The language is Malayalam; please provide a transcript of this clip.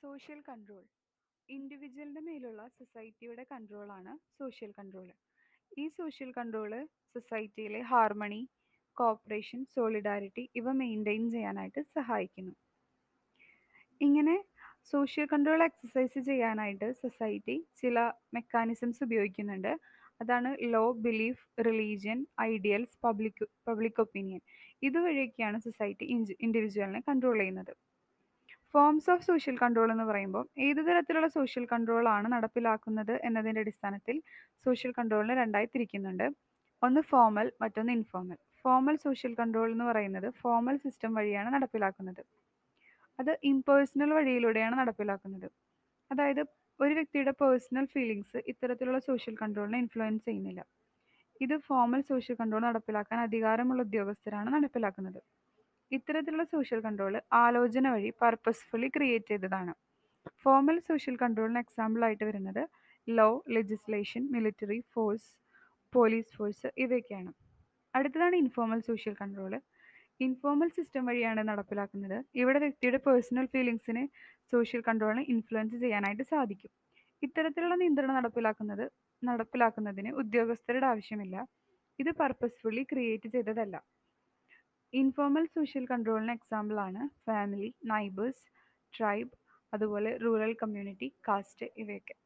സോഷ്യൽ കൺട്രോൾ ഇൻഡിവിജ്വലിൻ്റെ മേലുള്ള സൊസൈറ്റിയുടെ കൺട്രോളാണ് സോഷ്യൽ കൺട്രോൾ ഈ സോഷ്യൽ കൺട്രോൾ സൊസൈറ്റിയിലെ ഹാർമണി കോപ്പറേഷൻ സോളിഡാരിറ്റി ഇവ മെയിൻറ്റെയിൻ ചെയ്യാനായിട്ട് സഹായിക്കുന്നു ഇങ്ങനെ സോഷ്യൽ കൺട്രോൾ എക്സസൈസ് ചെയ്യാനായിട്ട് സൊസൈറ്റി ചില മെക്കാനിസംസ് ഉപയോഗിക്കുന്നുണ്ട് അതാണ് law belief religion ideals public public opinion ഇതുവഴിയൊക്കെയാണ് സൊസൈറ്റി ഇൻഡിവിജ്വലിനെ കൺട്രോൾ ചെയ്യുന്നത് ഫോംസ് ഓഫ് സോഷ്യൽ കൺട്രോൾ എന്ന് പറയുമ്പോൾ ഏത് തരത്തിലുള്ള സോഷ്യൽ കൺട്രോൾ ആണ് നടപ്പിലാക്കുന്നത് എന്നതിൻ്റെ അടിസ്ഥാനത്തിൽ സോഷ്യൽ കൺട്രോളിനെ രണ്ടായി തിരിക്കുന്നുണ്ട് ഒന്ന് ഫോമൽ മറ്റൊന്ന് ഇൻഫോമൽ ഫോമൽ സോഷ്യൽ കൺട്രോൾ എന്ന് പറയുന്നത് ഫോമൽ സിസ്റ്റം വഴിയാണ് നടപ്പിലാക്കുന്നത് അത് ഇംപേഴ്സണൽ വഴിയിലൂടെയാണ് നടപ്പിലാക്കുന്നത് അതായത് ഒരു വ്യക്തിയുടെ പേഴ്സണൽ ഫീലിങ്സ് ഇത്തരത്തിലുള്ള സോഷ്യൽ കൺട്രോളിനെ ഇൻഫ്ലുവൻസ് ചെയ്യുന്നില്ല ഇത് ഫോമൽ സോഷ്യൽ കൺട്രോൾ നടപ്പിലാക്കാൻ അധികാരമുള്ള ഉദ്യോഗസ്ഥരാണ് നടപ്പിലാക്കുന്നത് ഇത്തരത്തിലുള്ള സോഷ്യൽ കൺട്രോൾ ആലോചന വഴി പർപ്പസ്ഫുള്ളി ക്രിയേറ്റ് ചെയ്തതാണ് ഫോമൽ സോഷ്യൽ കൺട്രോളിന് എക്സാമ്പിൾ ആയിട്ട് വരുന്നത് law legislation military force police force ഇവയൊക്കെയാണ് അടുത്തതാണ് informal social control informal system വഴിയാണ് നടപ്പിലാക്കുന്നത് ഇവിടെ വ്യക്തിയുടെ പേഴ്സണൽ ഫീലിങ്സിനെ സോഷ്യൽ കൺട്രോളിനെ ഇൻഫ്ലുവൻസ് ചെയ്യാനായിട്ട് സാധിക്കും ഇത്തരത്തിലുള്ള നിയന്ത്രണം നടപ്പിലാക്കുന്നത് നടപ്പിലാക്കുന്നതിന് ഉദ്യോഗസ്ഥരുടെ ആവശ്യമില്ല ഇത് പർപ്പസ്ഫുള്ളി ക്രിയേറ്റ് ചെയ്തതല്ല ഇൻഫോമൽ സോഷ്യൽ കൺട്രോളിന് എക്സാമ്പിളാണ് ഫാമിലി നൈബേഴ്സ് ട്രൈബ് അതുപോലെ റൂറൽ കമ്മ്യൂണിറ്റി കാസ്റ്റ് ഇവയൊക്കെ